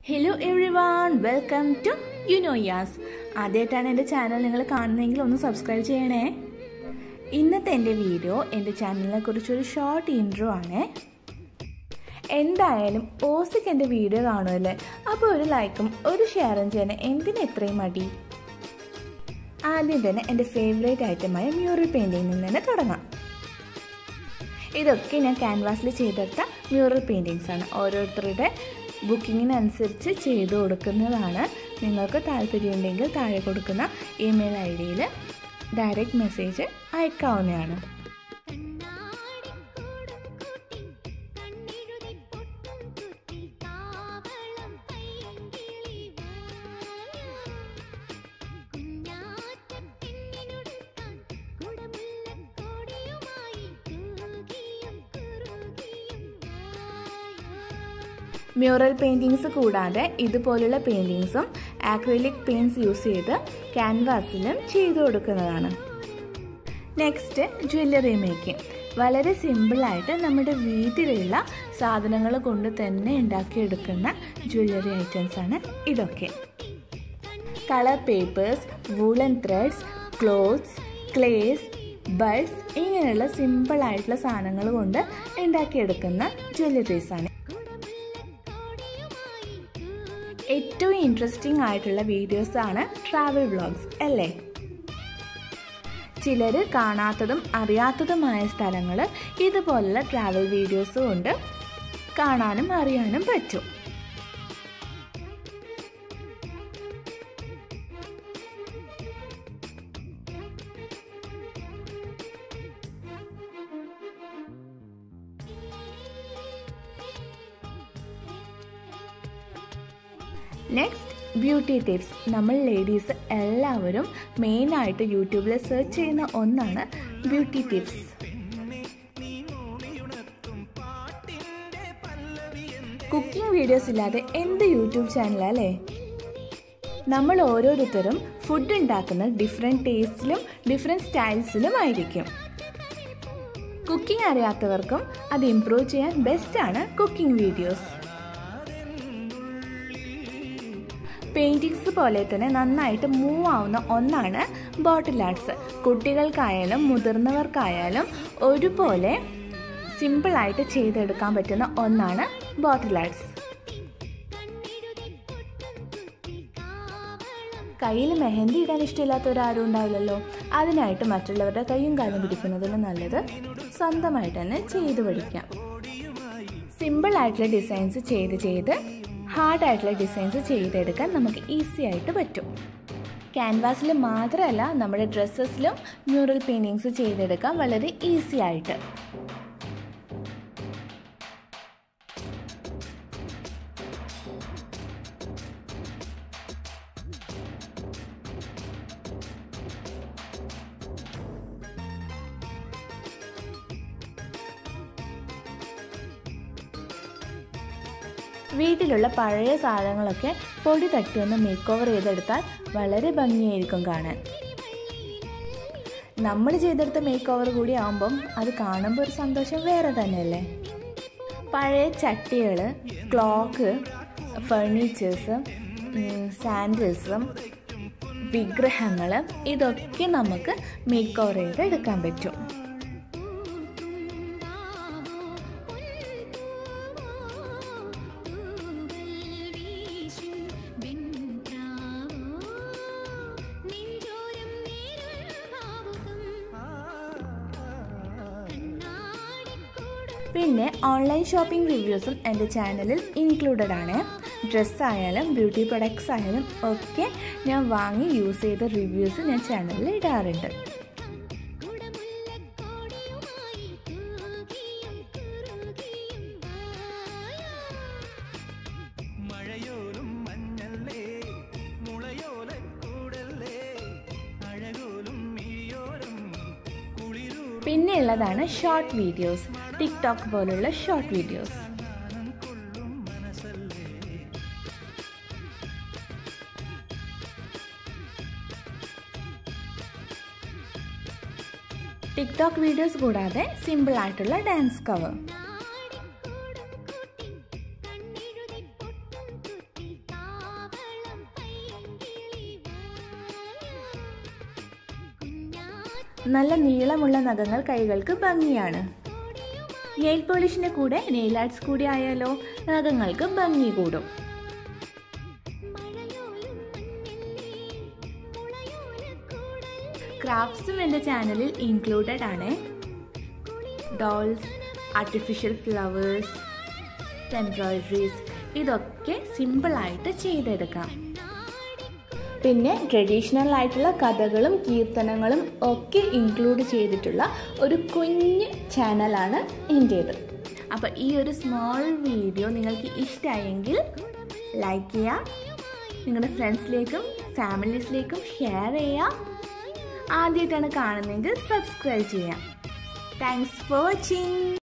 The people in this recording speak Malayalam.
hello everyone welcome to യുനോയാസ് ആദ്യമായിട്ടാണ് എൻ്റെ ചാനൽ നിങ്ങൾ കാണുന്നതെങ്കിൽ ഒന്ന് സബ്സ്ക്രൈബ് ചെയ്യണേ ഇന്നത്തെ എൻ്റെ വീഡിയോ എൻ്റെ ചാനലിനെ കുറിച്ചൊരു ഷോർട്ട് ഇൻട്രോ ആണ് എന്തായാലും ഓസിക്ക് എൻ്റെ വീഡിയോ കാണുമല്ലേ അപ്പോൾ ഒരു ലൈക്കും ഒരു ഷെയറും ചെയ്യാൻ എന്തിന് എത്രയും മടി ആദ്യം തന്നെ എൻ്റെ ഫേവറേറ്റ് ഐറ്റമായ മ്യൂറൽ പെയിൻറ്റിങ്ങിൽ നിന്ന് തന്നെ തുടങ്ങാം ഇതൊക്കെ ഞാൻ ക്യാൻവാസിൽ ചെയ്തെടുത്ത മ്യൂറൽ പെയിൻറ്റിങ്സ് ആണ് ഓരോരുത്തരുടെ ബുക്കിങ്ങിനനുസരിച്ച് ചെയ്തു കൊടുക്കുന്നതാണ് നിങ്ങൾക്ക് താല്പര്യമുണ്ടെങ്കിൽ താഴെ കൊടുക്കുന്ന ഇമെയിൽ ഐ ഡിയിൽ ഡയറക്റ്റ് മെസ്സേജ് അയക്കാവുന്നതാണ് മ്യൂറൽ പെയിൻറ്റിങ്സ് കൂടാതെ ഇതുപോലുള്ള പെയിൻറ്റിങ്സും ആക്രിലിക് പെയിൻറ്റ്സ് യൂസ് ചെയ്ത് ക്യാൻവാസിലും ചെയ്തു കൊടുക്കുന്നതാണ് നെക്സ്റ്റ് ജ്വല്ലറി മേക്കിംഗ് വളരെ സിമ്പിളായിട്ട് നമ്മുടെ വീട്ടിലുള്ള സാധനങ്ങൾ കൊണ്ട് തന്നെ ഉണ്ടാക്കിയെടുക്കുന്ന ജ്വല്ലറി ഐറ്റംസ് ആണ് ഇതൊക്കെ colour papers woollen threads cloths clays balls ഇങ്ങനെയുള്ള സിമ്പിളായിട്ടുള്ള സാധനങ്ങൾ കൊണ്ട് ഉണ്ടാക്കിയെടുക്കുന്ന ജ്വല്ലറീസ് ആണ് ഏറ്റവും ഇൻട്രസ്റ്റിംഗ് ആയിട്ടുള്ള വീഡിയോസ് ആണ് ട്രാവൽ വ്ളോഗ്സ് അല്ലേ ചിലർ കാണാത്തതും അറിയാത്തതുമായ സ്ഥലങ്ങൾ ഇതുപോലുള്ള ട്രാവൽ വീഡിയോസ് കൊണ്ട് കാണാനും അറിയാനും പറ്റും നെക്സ്റ്റ് ബ്യൂട്ടി ടിപ്സ് നമ്മൾ ലേഡീസ് എല്ലാവരും മെയിനായിട്ട് യൂട്യൂബിൽ സെർച്ച് ചെയ്യുന്ന ഒന്നാണ് ബ്യൂട്ടി ടിപ്സ് കുക്കിംഗ് വീഡിയോസ് ഇല്ലാതെ എന്ത് യൂട്യൂബ് ചാനലല്ലേ നമ്മൾ ഓരോരുത്തരും ഫുഡ് ഉണ്ടാക്കുന്ന ഡിഫറെൻറ്റ് ടേസ്റ്റിലും ഡിഫറെൻറ്റ് സ്റ്റൈൽസിലും ആയിരിക്കും കുക്കിംഗ് അറിയാത്തവർക്കും അത് ഇംപ്രൂവ് ചെയ്യാൻ ബെസ്റ്റാണ് കുക്കിംഗ് വീഡിയോസ് പെയിൻറ്റിങ്സ് പോലെ തന്നെ നന്നായിട്ട് മൂവ് ആവുന്ന ഒന്നാണ് ബോട്ടിൽ ആർട്സ് കുട്ടികൾക്കായാലും മുതിർന്നവർക്കായാലും ഒരുപോലെ സിമ്പിളായിട്ട് ചെയ്തെടുക്കാൻ പറ്റുന്ന ഒന്നാണ് ബോട്ടിൽ ആർട്സ് കയ്യിൽ മെഹന്തി ഇടാൻ ഇഷ്ടമില്ലാത്തവരാരും ഉണ്ടാവില്ലല്ലോ അതിനായിട്ട് മറ്റുള്ളവരുടെ കൈയും കാലും പിടിക്കുന്നതിന് നല്ലത് സ്വന്തമായിട്ട് തന്നെ ചെയ്തു പഠിക്കാം സിമ്പിൾ ആയിട്ടുള്ള ഡിസൈൻസ് ചെയ്ത് ചെയ്ത് ഹാർഡായിട്ടുള്ള ഡിസൈൻസ് ചെയ്തെടുക്കാൻ നമുക്ക് ഈസി ആയിട്ട് പറ്റും ക്യാൻവാസിൽ മാത്രമല്ല നമ്മുടെ ഡ്രസ്സസിലും മ്യൂറൽ പെയിൻറ്റിങ്സ് ചെയ്തെടുക്കാൻ വളരെ ഈസി ആയിട്ട് വീട്ടിലുള്ള പഴയ സാധനങ്ങളൊക്കെ പൊടി തട്ടി ഒന്ന് മേക്ക് ഓവർ ചെയ്തെടുത്താൽ വളരെ ഭംഗിയായിരിക്കും കാണാൻ നമ്മൾ ചെയ്തെടുത്ത മേക്ക് ഓവർ കൂടി ആകുമ്പം അത് കാണുമ്പോൾ ഒരു സന്തോഷം വേറെ തന്നെയല്ലേ പഴയ ചട്ടികൾ ക്ലോക്ക് ഫർണിച്ചേഴ്സ് സാൻഡിൽസും വിഗ്രഹങ്ങൾ ഇതൊക്കെ നമുക്ക് മേക്ക് ഓവർ ചെയ്ത് എടുക്കാൻ പറ്റും പിന്നെ ഓൺലൈൻ ഷോപ്പിംഗ് റിവ്യൂസും എൻ്റെ ചാനലിൽ ഇൻക്ലൂഡഡ് ആണ് ഡ്രസ്സ് ആയാലും ബ്യൂട്ടി പ്രൊഡക്ട്സ് ആയാലും ഒക്കെ ഞാൻ വാങ്ങി യൂസ് ചെയ്ത റിവ്യൂസ് ഞാൻ ചാനലിൽ ഇടാറുണ്ട് മഴയോലും മഞ്ഞല്ലേ മുളയോലക്കൂടല്ലേ അഴകോലും മിഴിയോരം കുളിരൂ പിന്നെയുള്ളതാണ് ഷോർട്ട് വീഡിയോസ് ടിക്ടോക്ക് പോലുള്ള ഷോർട്ട് വീഡിയോസ് കൊള്ളും മനസ്സല്ലേ ടിക്ടോക്ക് വീഡിയോസ് കൂടാതെ സിമ്പിൾ ആയിട്ടുള്ള ഡാൻസ് കവർ നാടിക്കൂടും കുട്ടി കണ്ണിഴുതി പൊട്ടും കുട്ടി നല്ല നീളമുള്ള നഖങ്ങൾ കൈകൾക്ക് ഭംഗിയാണ് നെയിൽ പോളിഷിൻ്റെ കൂടെ നെയിൽ ആർട്സ് കൂടി ആയാലോ നഖങ്ങൾക്ക് ഭംഗി കൂടും ക്രാഫ്റ്റ്സും എൻ്റെ ചാനലിൽ ഇൻക്ലൂഡഡ് ആണ് ഡോൾസ് ആർട്ടിഫിഷ്യൽ ഫ്ലവേഴ്സ് എംബ്രോയിഡറീസ് ഇതൊക്കെ സിമ്പിളായിട്ട് ചെയ്തെടുക്കാം പിന്നെ ട്രഡീഷണൽ ആയിട്ടുള്ള കഥകളും കീർത്തനങ്ങളും ഒക്കെ ഇൻക്ലൂഡ് ചെയ്തിട്ടുള്ള ഒരു കുഞ്ഞ് ചാനലാണ് എൻ്റേത് അപ്പോൾ ഈ ഒരു സ്മോൾ വീഡിയോ നിങ്ങൾക്ക് ഇഷ്ടമായെങ്കിൽ ലൈക്ക് ചെയ്യുക നിങ്ങളുടെ ഫ്രണ്ട്സിലേക്കും ഫാമിലീസിലേക്കും ഷെയർ ചെയ്യുക ആദ്യമായിട്ടാണ് കാണുന്നതെങ്കിൽ സബ്സ്ക്രൈബ് ചെയ്യാം താങ്ക്സ് ഫോർ വാച്ചിങ്